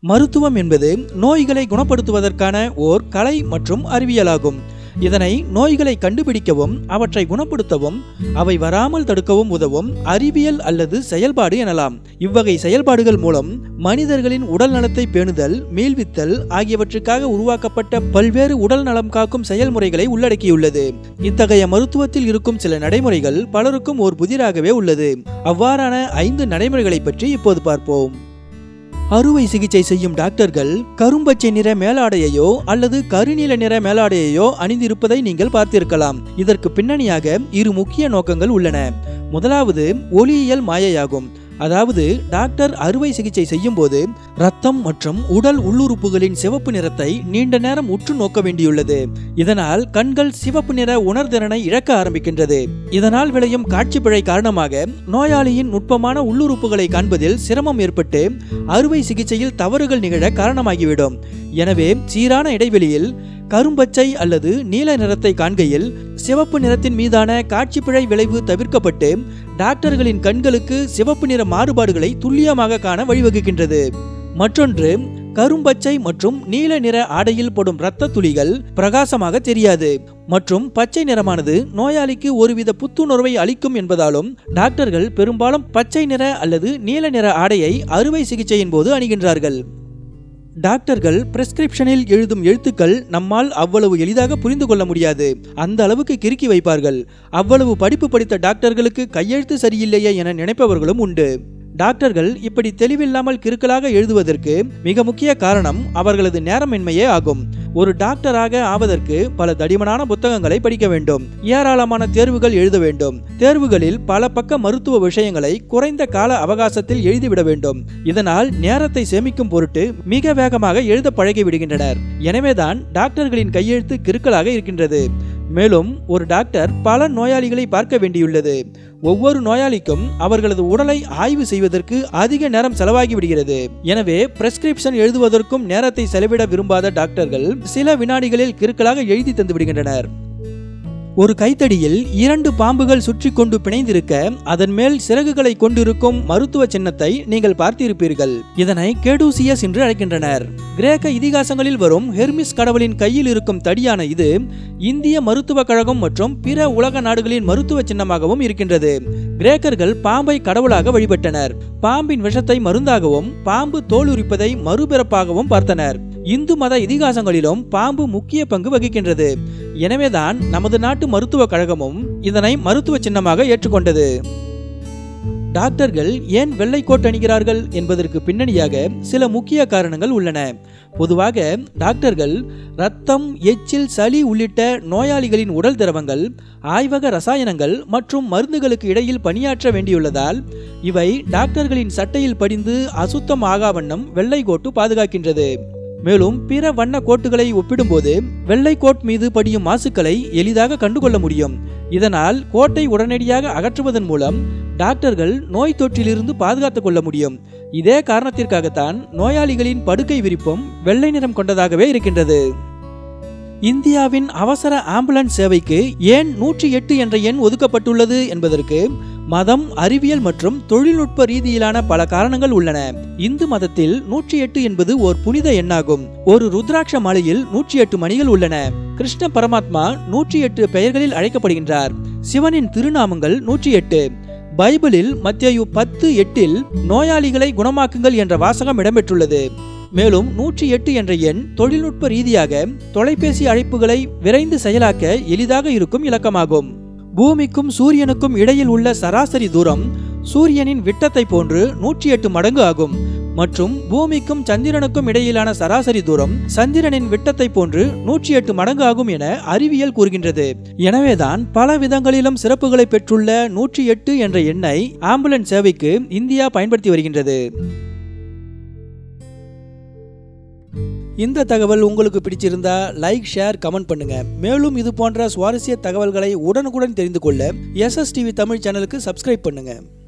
மருத்துவம் என்பது நோய்களை குணப்படுத்துவதற்கான ஓர் கலை மற்றும் அறிவியலாகும் இதனை நோய்களை கண்டுபிடிக்கவும் அவற்றை குணப்படுத்தவும் அவை வராமல் தடுக்கவும் உதவும் அறிவியல் அல்லது செயல்பாடு எனலாம் இவ்வகை செயல்பாடுகள் மூலம் மனிதர்களின் உடல் நலத்தை பேணுதல் மீள்வித்தல் ஆகியவற்றுக்காக உருவாக்கப்பட்ட பல்வேறு உடல் நலம் காக்கும் செயல்முறைகளை உள்ளடக்கியுள்ளது இத்தகைய மருத்துவத்தில் இருக்கும் சில நடைமுறைகள் பலருக்கும் ஓர் புதிராகவே உள்ளது அவ்வாறான ஐந்து நடைமுறைகளை பற்றி இப்போது பார்ப்போம் அறுவை சிகிச்சை செய்யும் டாக்டர்கள் கரும்பச்சை நிற மேலாடையையோ அல்லது கருநீல நிற மேலாடையையோ அணிந்திருப்பதை நீங்கள் பார்த்திருக்கலாம் இதற்கு பின்னணியாக இரு முக்கிய நோக்கங்கள் உள்ளன முதலாவது ஒளியியல் மாயையாகும் அதாவது டாக்டர் அறுவை சிகிச்சை செய்யும் போது ரத்தம் மற்றும் உடல் உள்ளுறுப்புகளின் சிவப்பு நிறத்தை நீண்ட நேரம் உற்று நோக்க வேண்டியுள்ளது இதனால் கண்கள் சிவப்பு நிற உணர்திறனை இழக்க ஆரம்பிக்கின்றது இதனால் விளையும் காட்சி பிழை காரணமாக நோயாளியின் நுட்பமான உள்ளுறுப்புகளை காண்பதில் சிரமம் ஏற்பட்டு அறுவை சிகிச்சையில் தவறுகள் நிகழ காரணமாகிவிடும் எனவே சீரான இடைவெளியில் கரும்பச்சை அல்லது நீல நிறத்தை காண்கையில் சிவப்பு நிறத்தின் மீதான காட்சி பிழை விளைவு தவிர்க்கப்பட்டு டாக்டர்களின் கண்களுக்கு சிவப்பு நிற மாறுபாடுகளை துல்லியமாக காண வழிவகுக்கின்றது மற்றொன்று கரும்பச்சை மற்றும் நீல நிற ஆடையில் படும் இரத்த துளிகள் பிரகாசமாக தெரியாது மற்றும் பச்சை நிறமானது நோயாளிக்கு ஒருவித புத்துணர்வை அளிக்கும் என்பதாலும் டாக்டர்கள் பெரும்பாலும் பச்சை நிற அல்லது நீல நிற ஆடையை அறுவை சிகிச்சையின் போது அணிகின்றார்கள் டாக்டர்கள் பிரெஸ்கிரிப்ஷனில் எழுதும் எழுத்துக்கள் நம்மால் அவ்வளவு எளிதாக புரிந்து கொள்ள முடியாது அந்த அளவுக்கு கிறுக்கி வைப்பார்கள் அவ்வளவு படிப்பு படித்த டாக்டர்களுக்கு கையெழுத்து சரியில்லையே என நினைப்பவர்களும் உண்டு டாக்டர்கள் இப்படி தெளிவில்லாமல் கிறுக்கலாக எழுதுவதற்கு மிக முக்கிய காரணம் அவர்களது நேரமின்மையே ஆகும் ஒரு டாக்டராக ஆவதற்கு பல தடிமனான புத்தகங்களை படிக்க வேண்டும் ஏராளமான தேர்வுகள் எழுத வேண்டும் தேர்வுகளில் பல பக்க மருத்துவ விஷயங்களை குறைந்த கால அவகாசத்தில் எழுதிவிட வேண்டும் இதனால் நேரத்தை சேமிக்கும் பொருட்டு மிக வேகமாக எழுத பழகி விடுகின்றனர் எனவேதான் டாக்டர்களின் கையெழுத்து கிறுக்கலாக இருக்கின்றது மேலும் ஒரு டாக்டர் பல நோயாளிகளை பார்க்க வேண்டியுள்ளது ஒவ்வொரு நோயாளிக்கும் அவர்களது உடலை ஆய்வு செய்வதற்கு அதிக நேரம் செலவாகி விடுகிறது எனவே பிரெஸ்கிரிப்ஷன் எழுதுவதற்கும் நேரத்தை செலவிட விரும்பாத டாக்டர்கள் சில வினாடிகளில் கிறுக்கலாக எழுதி தந்து விடுகின்றனர் ஒரு கைத்தடியில் இரண்டு பாம்புகள் சுற்றி கொண்டு பிணைந்திருக்க அதன் மேல் சிறகுகளை கொண்டிருக்கும் மருத்துவ சின்னத்தை நீங்கள் பார்த்திருப்பீர்கள் இதனை கேடூசியஸ் என்று அழைக்கின்றனர் கிரேக்க இதிகாசங்களில் வரும் ஹெர்மிஸ் கடவுளின் கையில் இருக்கும் தடியான இது இந்திய மருத்துவ கழகம் மற்றும் பிற உலக நாடுகளின் மருத்துவ சின்னமாகவும் இருக்கின்றது கிரேக்கர்கள் பாம்பை கடவுளாக வழிபட்டனர் பாம்பின் விஷத்தை மருந்தாகவும் பாம்பு தோல் உரிப்பதை மறுபிறப்பாகவும் பார்த்தனர் இந்து மத இதிகாசங்களிலும் பாம்பு முக்கிய பங்கு வகிக்கின்றது எனவேதான் நமது நாட்டு மருத்துவ கழகமும் இதனை மருத்துவ சின்னமாக ஏற்றுக்கொண்டது டாக்டர்கள் ஏன் வெள்ளை கோட் அணிகிறார்கள் என்பதற்கு பின்னணியாக சில முக்கிய காரணங்கள் உள்ளன பொதுவாக டாக்டர்கள் ரத்தம் எச்சில் சளி உள்ளிட்ட நோயாளிகளின் உடல் திரவங்கள் ஆய்வக ரசாயனங்கள் மற்றும் மருந்துகளுக்கு இடையில் பணியாற்ற வேண்டியுள்ளதால் இவை டாக்டர்களின் சட்டையில் படிந்து அசுத்தம் ஆகா வண்ணம் வெள்ளை கோட்டு பாதுகாக்கின்றது மேலும் பிற வண்ண கோட்டுகளை ஒப்பிடும்போது வெள்ளை கோட் மீது படியும் மாசுக்களை எளிதாக கண்டுகொள்ள முடியும் இதனால் கோட்டை உடனடியாக அகற்றுவதன் மூலம் டாக்டர்கள் நோய் தொற்றிலிருந்து பாதுகாத்துக் கொள்ள முடியும் இதே காரணத்திற்காகத்தான் நோயாளிகளின் படுக்கை விரிப்பும் வெள்ளை நிறம் கொண்டதாகவே இருக்கின்றது இந்தியாவின் அவசர ஆம்புலன்ஸ் சேவைக்கு ஏன் நூற்றி எட்டு என்ற எண் ஒதுக்கப்பட்டுள்ளது என்பதற்கு மதம் அறிவியல் மற்றும் தொழில்நுட்ப ரீதியிலான பல காரணங்கள் உள்ளன இந்து மதத்தில் நூற்றி எட்டு என்பது ஓர் புனித எண்ணாகும் ஒரு ருத்ராட்ச மாலையில் நூற்றி எட்டு மணிகள் உள்ளன கிருஷ்ண பரமாத்மா நூற்றி எட்டு பெயர்களில் அழைக்கப்படுகின்றார் சிவனின் திருநாமங்கள் நூற்றி எட்டு பைபிளில் மத்தியு பத்து எட்டில் நோயாளிகளை குணமாக்குங்கள் என்ற வாசகம் இடம்பெற்றுள்ளது மேலும் நூற்றி எட்டு என்ற எண் தொழில்நுட்ப ரீதியாக தொலைபேசி அழைப்புகளை விரைந்து செயலாக்க எளிதாக இருக்கும் இலக்கமாகும் பூமிக்கும் சூரியனுக்கும் இடையில் உள்ள சராசரி தூரம் சூரியனின் விட்டத்தை போன்று நூற்றி எட்டு மடங்கு ஆகும் மற்றும் பூமிக்கும் சந்திரனுக்கும் இடையிலான சராசரி தூரம் சந்திரனின் விட்டத்தை போன்று நூற்றி எட்டு மடங்கு ஆகும் என அறிவியல் கூறுகின்றது எனவேதான் பல விதங்களிலும் சிறப்புகளை பெற்றுள்ள நூற்றி எட்டு என்ற எண்ணை ஆம்புலன்ஸ் சேவைக்கு இந்தியா பயன்படுத்தி வருகின்றது இந்த தகவல் உங்களுக்கு பிடிச்சிருந்தா லைக் ஷேர் கமெண்ட் பண்ணுங்க மேலும் இது போன்ற சுவாரஸ்ய தகவல்களை உடனுக்குடன் தெரிந்து கொள்ள எஸ்எஸ் டிவி தமிழ் சேனலுக்கு சப்ஸ்கிரைப் பண்ணுங்க